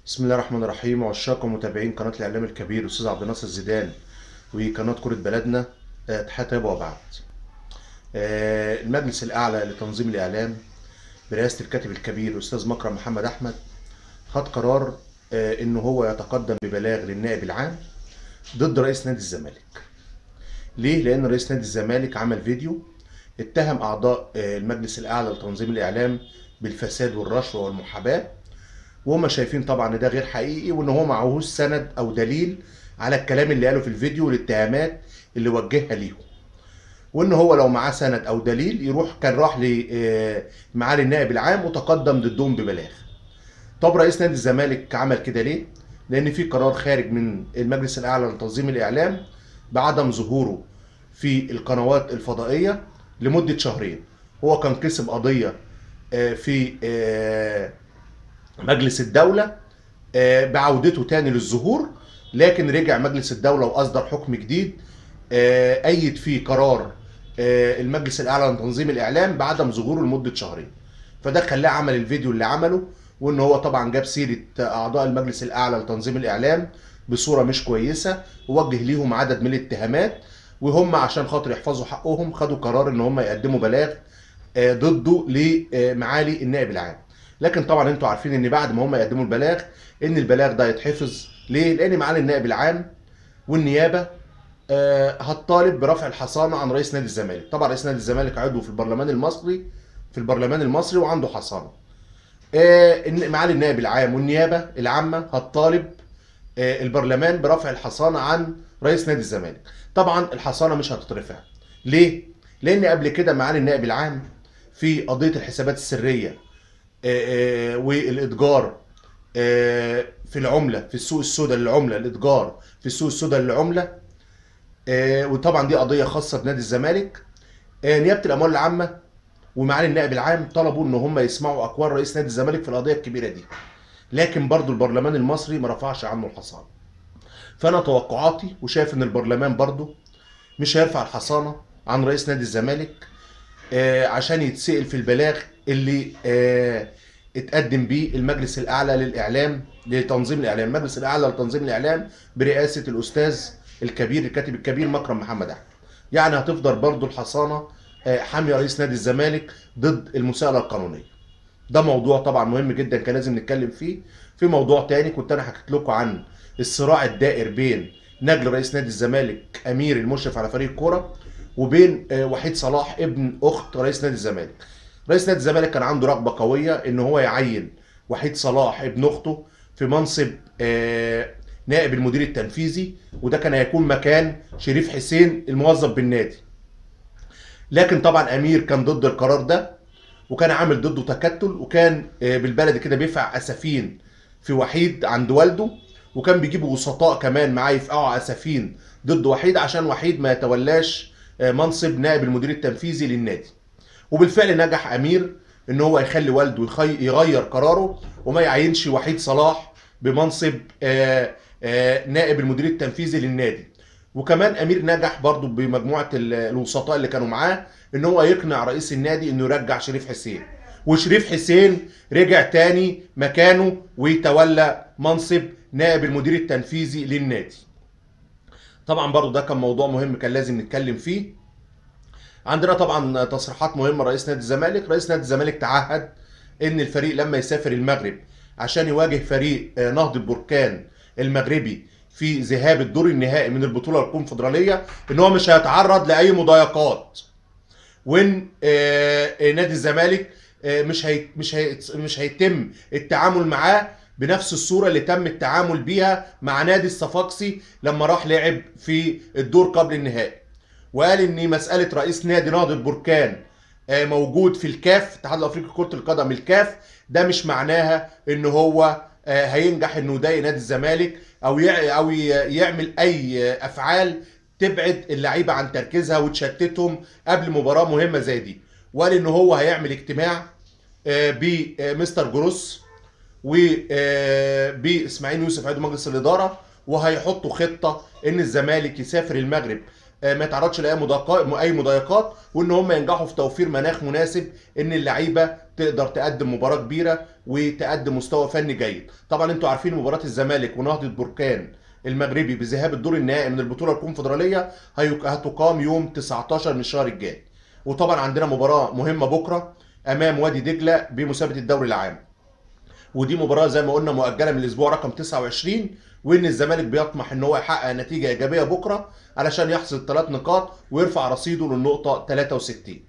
بسم الله الرحمن الرحيم عشاق ومتابعين قناة الإعلام الكبير أستاذ عبد الناصر زيدان وقناة كرة بلدنا آه، تحية طيبة وبعد. آه، المجلس الأعلى لتنظيم الإعلام برئاسة الكاتب الكبير أستاذ مكرم محمد أحمد خد قرار آه، إن هو يتقدم ببلاغ للنائب العام ضد رئيس نادي الزمالك. ليه؟ لأن رئيس نادي الزمالك عمل فيديو اتهم أعضاء آه، المجلس الأعلى لتنظيم الإعلام بالفساد والرشوة والمحاباة وهم شايفين طبعا ان ده غير حقيقي وان هو معهوش سند او دليل على الكلام اللي قاله في الفيديو والاتهامات اللي وجهها ليهم وان هو لو معاه سند او دليل يروح كان راح لمعالي النائب العام وتقدم ضدهم ببلاغ طب رئيس نادي الزمالك عمل كده ليه لان في قرار خارج من المجلس الاعلى لتنظيم الاعلام بعدم ظهوره في القنوات الفضائيه لمده شهرين هو كان كسب قضيه آه، في آه، مجلس الدولة آه، بعودته تاني للظهور لكن رجع مجلس الدولة وأصدر حكم جديد آه، أيد فيه قرار آه، المجلس الأعلى لتنظيم الإعلام بعدم ظهوره لمدة شهرين فده خلاه عمل الفيديو اللي عمله وإن هو طبعا جاب سيرة أعضاء المجلس الأعلى لتنظيم الإعلام بصورة مش كويسة ووجه ليهم عدد من الاتهامات وهم عشان خاطر يحفظوا حقهم خدوا قرار إن هم يقدموا بلاغ آه، ضده لمعالي النائب العام لكن طبعا انتوا عارفين ان بعد ما هم يقدموا البلاغ ان البلاغ ده يتحفظ ليه؟ لان معالي النائب العام والنيابه آه، هتطالب برفع الحصانه عن رئيس نادي الزمالك، طبعا رئيس نادي الزمالك عضو في البرلمان المصري في البرلمان المصري وعنده حصانه. آه، ان معالي النائب العام والنيابه العامه هتطالب آه، البرلمان برفع الحصانه عن رئيس نادي الزمالك. طبعا الحصانه مش هتترفع. ليه؟ لان قبل كده معالي النائب العام في قضيه الحسابات السريه آه، آه، والاتجار آه، في العمله في السوق السوداء للعمله الاتجار في السوق السوداء للعمله آه، وطبعا دي قضيه خاصه بنادي الزمالك آه، نيابه الاموال العامه ومعالي النائب العام طلبوا ان هم يسمعوا اقوال رئيس نادي الزمالك في القضيه الكبيره دي لكن برضو البرلمان المصري ما رفعش عنه الحصانه فانا توقعاتي وشايف ان البرلمان برضو مش هيرفع الحصانه عن رئيس نادي الزمالك آه، عشان يتسأل في البلاغ اللي آه، اتقدم بيه المجلس الاعلى للاعلام لتنظيم الاعلام المجلس الاعلى لتنظيم الاعلام برئاسه الاستاذ الكبير الكاتب الكبير مكرم محمد احمد يعني هتفضل برضو الحصانه آه، حاميه رئيس نادي الزمالك ضد المساءله القانونيه ده موضوع طبعا مهم جدا كان لازم نتكلم فيه في موضوع تاني كنت انا حكيت لكم عن الصراع الدائر بين نجل رئيس نادي الزمالك امير المشرف على فريق الكوره وبين آه، وحيد صلاح ابن اخت رئيس نادي الزمالك رئيس نادي الزمالك كان عنده رغبه قويه ان هو يعين وحيد صلاح ابن اخته في منصب آه، نائب المدير التنفيذي وده كان هيكون مكان شريف حسين الموظف بالنادي لكن طبعا امير كان ضد القرار ده وكان عامل ضده تكتل وكان آه، بالبلد كده بيدفع اسفين في وحيد عند والده وكان بيجيبوا وسطاء كمان معاه يفقعوا اسفين ضد وحيد عشان وحيد ما يتولاش آه، منصب نائب المدير التنفيذي للنادي وبالفعل نجح امير ان هو يخلي والده يخي- يغير قراره وما يعينش وحيد صلاح بمنصب آه، آه، نائب المدير التنفيذي للنادي وكمان امير نجح برضو بمجموعه ال- الوسطاء اللي كانوا معاه ان هو يقنع رئيس النادي انه يرجع شريف حسين وشريف حسين رجع تاني مكانه ويتولى منصب نائب المدير التنفيذي للنادي طبعا برضو ده كان موضوع مهم كان لازم نتكلم فيه عندنا طبعا تصريحات مهمه رئيس نادي الزمالك رئيس نادي الزمالك تعهد ان الفريق لما يسافر المغرب عشان يواجه فريق آه، نهضه بركان المغربي في ذهاب الدور النهائي من البطوله الكونفدراليه ان هو مش هيتعرض لاي مضايقات وان آه، آه، نادي الزمالك آه، مش هي مش هي مش هيتم التعامل معاه بنفس الصوره اللي تم التعامل بيها مع نادي الصفاقسي لما راح لعب في الدور قبل النهائي وقال ان مساله رئيس نادي نهضه بركان آه، موجود في الكاف الاتحاد الافريقي لكره القدم الكاف ده مش معناها ان هو آه، هينجح انه يضايق نادي الزمالك او يع- او ي- يعمل اي آه، افعال تبعد اللعيبه عن تركيزها وتشتتهم قبل مباراه مهمه زي دي وقال ان هو هيعمل اجتماع آه، بمستر جروس وباسماعيل يوسف عضو مجلس الاداره وهيحطوا خطه ان الزمالك يسافر المغرب آه، ما يتعرضش لاي مضايقات اي مضايقات وان هم ينجحوا في توفير مناخ مناسب ان اللعيبه تقدر تقدم مباراه كبيره وتقدم مستوى فني جيد طبعا انتوا عارفين مباراه الزمالك ونهضه بركان المغربي بذهاب الدور النهائي من البطوله الكونفدراليه هيك- هتقام يوم 19 من الشهر الجاي وطبعا عندنا مباراه مهمه بكره امام وادي دجله بمسابقه الدوري العام ودي مباراه زي ما قلنا مؤجله من الاسبوع رقم 29 وان الزمالك بيطمح ان هو يحقق نتيجه ايجابيه بكره علشان يحصل ثلاث نقاط ويرفع رصيده للنقطه 63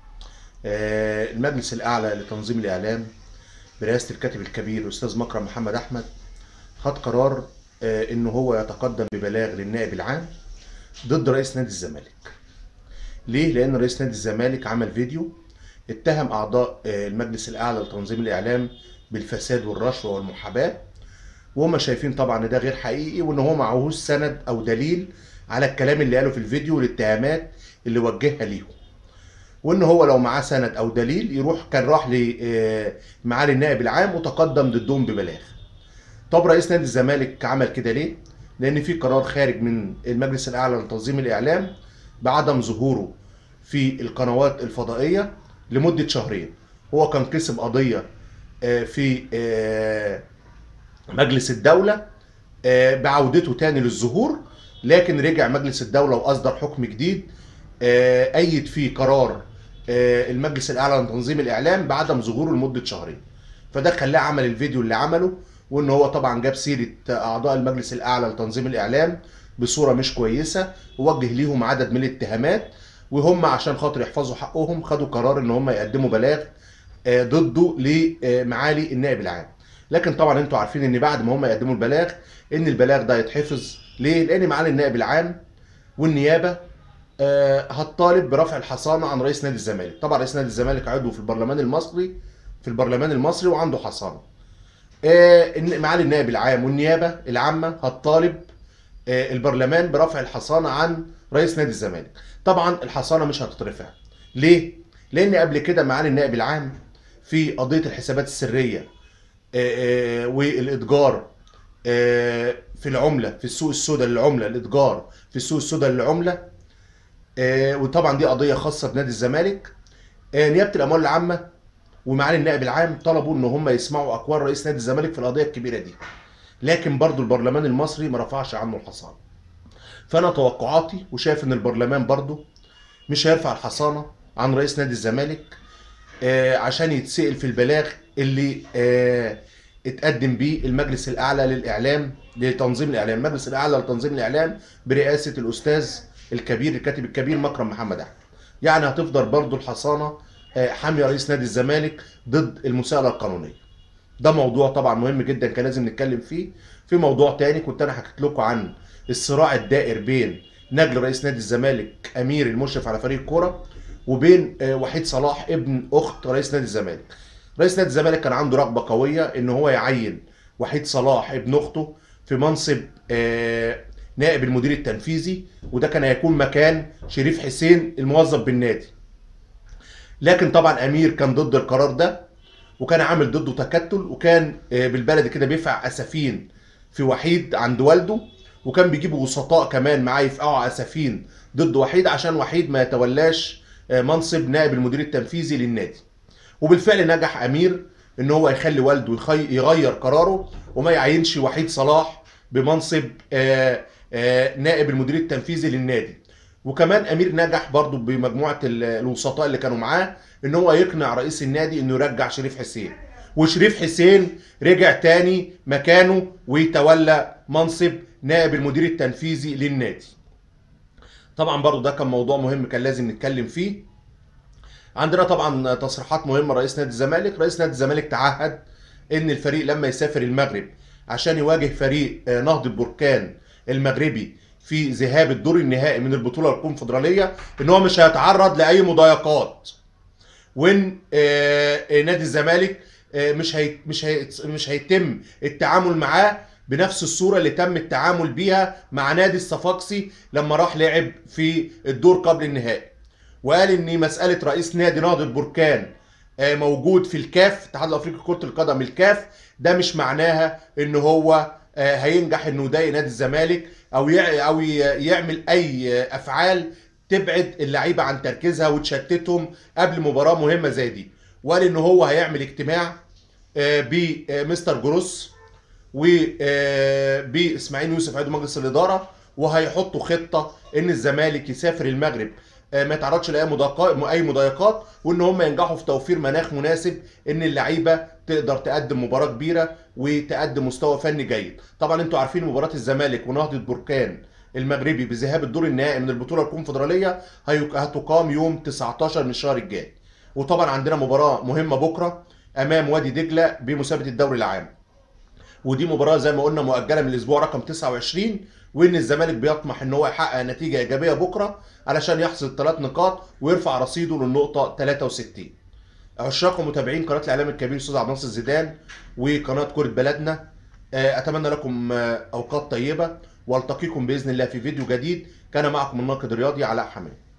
آه، المجلس الاعلى لتنظيم الاعلام برئاسه الكاتب الكبير الاستاذ مكرم محمد احمد خد قرار آه، ان هو يتقدم ببلاغ للنائب العام ضد رئيس نادي الزمالك ليه لان رئيس نادي الزمالك عمل فيديو اتهم اعضاء آه، المجلس الاعلى لتنظيم الاعلام بالفساد والرشوه والمحاباه وهم شايفين طبعا ان ده غير حقيقي وان هو معهوش سند او دليل على الكلام اللي قاله في الفيديو والاتهامات اللي وجهها ليهم وان هو لو معاه سند او دليل يروح كان راح لمعالي النائب العام وتقدم ضدهم ببلاغ طب رئيس نادي الزمالك عمل كده ليه لان في قرار خارج من المجلس الاعلى لتنظيم الاعلام بعدم ظهوره في القنوات الفضائيه لمده شهرين هو كان كسب قضيه آه، في آه، مجلس الدوله آه، بعودته تاني للظهور لكن رجع مجلس الدوله واصدر حكم جديد آه، ايد فيه قرار آه، المجلس الاعلى لتنظيم الاعلام بعدم ظهوره لمده شهرين فده خلاه عمل الفيديو اللي عمله وان هو طبعا جاب سيره اعضاء المجلس الاعلى لتنظيم الاعلام بصوره مش كويسه ووجه ليهم عدد من الاتهامات وهم عشان خاطر يحفظوا حقهم خدوا قرار ان هم يقدموا بلاغ آه، ضده لمعالي النائب العام لكن طبعا انتوا عارفين ان بعد ما هم يقدموا البلاغ ان البلاغ ده يتحفظ ليه لان معالي النائب العام والنيابه آه، هتطالب برفع الحصانه عن رئيس نادي الزمالك طبعا رئيس نادي الزمالك عضو في البرلمان المصري في البرلمان المصري وعنده حصانه آه، إن معالي النائب العام والنيابه العامه هتطالب آه، البرلمان برفع الحصانه عن رئيس نادي الزمالك طبعا الحصانه مش هتترفع ليه لان قبل كده معالي النائب العام في قضيه الحسابات السريه آه، آه، والاتجار آه، في العمله في السوق السوداء للعمله الاتجار في السوق السوداء للعمله آه، وطبعا دي قضيه خاصه بنادي الزمالك آه، نيابه الاموال العامه ومعالي النائب العام طلبوا ان هم يسمعوا اقوال رئيس نادي الزمالك في القضيه الكبيره دي لكن برضو البرلمان المصري ما رفعش عنه الحصانه فانا توقعاتي وشايف ان البرلمان برضو مش هيرفع الحصانه عن رئيس نادي الزمالك آه، عشان يتسأل في البلاغ اللي آه، اتقدم بيه المجلس الاعلى للاعلام لتنظيم الاعلام المجلس الاعلى لتنظيم الاعلام برئاسه الاستاذ الكبير الكاتب الكبير مكرم محمد احمد يعني هتفضل برضو الحصانه آه، حاميه رئيس نادي الزمالك ضد المساءله القانونيه ده موضوع طبعا مهم جدا كان لازم نتكلم فيه في موضوع تاني كنت انا حكيت لكم عن الصراع الدائر بين نجل رئيس نادي الزمالك امير المشرف على فريق الكوره وبين آه، وحيد صلاح ابن اخت رئيس نادي الزمالك رئيس نادي الزمالك كان عنده رغبه قويه ان هو يعين وحيد صلاح ابن اخته في منصب آه، نائب المدير التنفيذي وده كان هيكون مكان شريف حسين الموظف بالنادي لكن طبعا امير كان ضد القرار ده وكان عامل ضده تكتل وكان آه، بالبلد كده بيدفع اسفين في وحيد عند والده وكان بيجيبوا وسطاء كمان معاه يفقعوا اسفين ضد وحيد عشان وحيد ما يتولاش آه، منصب نائب المدير التنفيذي للنادي وبالفعل نجح امير ان هو يخلي والده يخي- يغير قراره وما يعينش وحيد صلاح بمنصب آه، آه، نائب المدير التنفيذي للنادي وكمان امير نجح برضو بمجموعه ال- الوسطاء اللي كانوا معاه ان هو يقنع رئيس النادي انه يرجع شريف حسين وشريف حسين رجع تاني مكانه ويتولى منصب نائب المدير التنفيذي للنادي طبعا برضو ده كان موضوع مهم كان لازم نتكلم فيه عندنا طبعا تصريحات مهمه رئيس نادي الزمالك رئيس نادي الزمالك تعهد ان الفريق لما يسافر المغرب عشان يواجه فريق آه، نهضه بركان المغربي في ذهاب الدور النهائي من البطوله الكونفدراليه ان هو مش هيتعرض لاي مضايقات وان آه، آه، نادي الزمالك آه، مش هي مش هي مش هيتم التعامل معاه بنفس الصوره اللي تم التعامل بيها مع نادي الصفاقسي لما راح لعب في الدور قبل النهائي وقال ان مساله رئيس نادي نهضه بركان آه، موجود في الكاف الاتحاد الافريقي لكره القدم الكاف ده مش معناها ان هو آه، هينجح انه يضايق نادي الزمالك او يع- او ي- يعمل اي آه، افعال تبعد اللعيبه عن تركيزها وتشتتهم قبل مباراه مهمه زي دي وقال ان هو هيعمل اجتماع آه، بمستر جروس وباسماعيل يوسف عضو مجلس الاداره وهيحطوا خطه ان الزمالك يسافر المغرب آه، ما يتعرضش لاي مضايقات اي مضايقات وان هم ينجحوا في توفير مناخ مناسب ان اللعيبه تقدر تقدم مباراه كبيره وتقدم مستوى فني جيد طبعا انتوا عارفين مباراه الزمالك ونهضه بركان المغربي بذهاب الدور النهائي من البطوله الكونفدراليه هيك- هتقام يوم 19 من الشهر الجاي وطبعا عندنا مباراه مهمه بكره امام وادي دجله بمسابقه الدوري العام ودي مباراه زي ما قلنا مؤجله من الاسبوع رقم 29 وان الزمالك بيطمح ان هو يحقق نتيجه ايجابيه بكره علشان يحصل ثلاث نقاط ويرفع رصيده للنقطه 63 عشاق ومتابعين قناه الاعلام الكبير استاذ عبد الناصر الزيدان وقناه كره بلدنا آه، اتمنى لكم آه، اوقات طيبه والتقيكم باذن الله في فيديو جديد كان معكم الناقد الرياضي علاء حماد